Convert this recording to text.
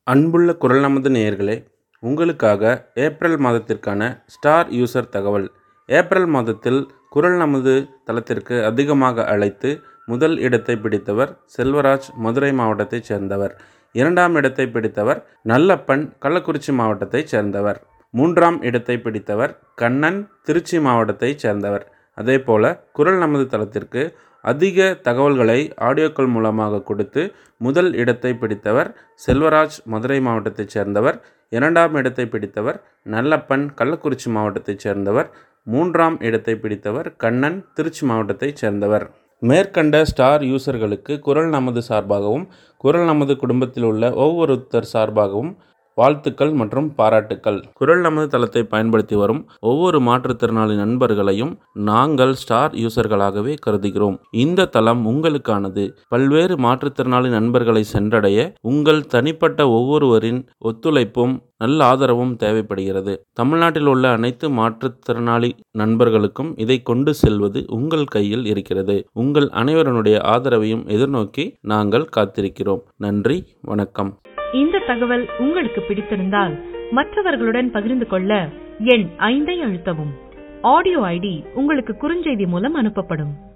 அன்புள்ள குரல் நமது நேயர்களே உங்களுக்காக ஏப்ரல் மாதத்திற்கான ஸ்டார் யூசர் தகவல் ஏப்ரல் மாதத்தில் குரல் நமது தளத்திற்கு அதிகமாக அழைத்து முதல் இடத்தை பிடித்தவர் செல்வராஜ் மதுரை மாவட்டத்தைச் சேர்ந்தவர் இரண்டாம் இடத்தை பிடித்தவர் நல்லப்பன் கள்ளக்குறிச்சி மாவட்டத்தைச் சேர்ந்தவர் மூன்றாம் இடத்தை பிடித்தவர் கண்ணன் திருச்சி மாவட்டத்தைச் சேர்ந்தவர் அதேபோல குரல் நமது தளத்திற்கு அதிக தகவல்களை ஆடியோக்கள் மூலமாக கொடுத்து முதல் இடத்தை பிடித்தவர் செல்வராஜ் மதுரை மாவட்டத்தைச் சேர்ந்தவர் இரண்டாம் இடத்தை பிடித்தவர் நல்லப்பன் கள்ளக்குறிச்சி மாவட்டத்தைச் சேர்ந்தவர் மூன்றாம் இடத்தை பிடித்தவர் கண்ணன் திருச்சி மாவட்டத்தைச் சேர்ந்தவர் மேற்கண்ட ஸ்டார் யூசர்களுக்கு குரல் நமது சார்பாகவும் குரல் நமது குடும்பத்தில் உள்ள ஒவ்வொருத்தர் சார்பாகவும் வாழ்த்துக்கள் மற்றும் பாராட்டுக்கள் குரல் நமது தளத்தை பயன்படுத்தி வரும் ஒவ்வொரு மாற்றுத்திறனாளி நண்பர்களையும் நாங்கள் ஸ்டார் யூசர்களாகவே கருதுகிறோம் இந்த தளம் உங்களுக்கானது பல்வேறு மாற்றுத்திறனாளி நண்பர்களை சென்றடைய உங்கள் தனிப்பட்ட ஒவ்வொருவரின் ஒத்துழைப்பும் நல்ல ஆதரவும் தேவைப்படுகிறது தமிழ்நாட்டில் உள்ள அனைத்து மாற்றுத்திறனாளி நண்பர்களுக்கும் இதை கொண்டு செல்வது உங்கள் கையில் இருக்கிறது உங்கள் அனைவருடைய ஆதரவையும் எதிர்நோக்கி நாங்கள் காத்திருக்கிறோம் நன்றி வணக்கம் இந்த தகவல் உங்களுக்கு பிடித்திருந்தால் மற்றவர்களுடன் பகிர்ந்து கொள்ள எண் ஐந்தை அழுத்தவும் ஆடியோ ஐடி உங்களுக்கு குறுஞ்செய்தி மூலம் அனுப்பப்படும்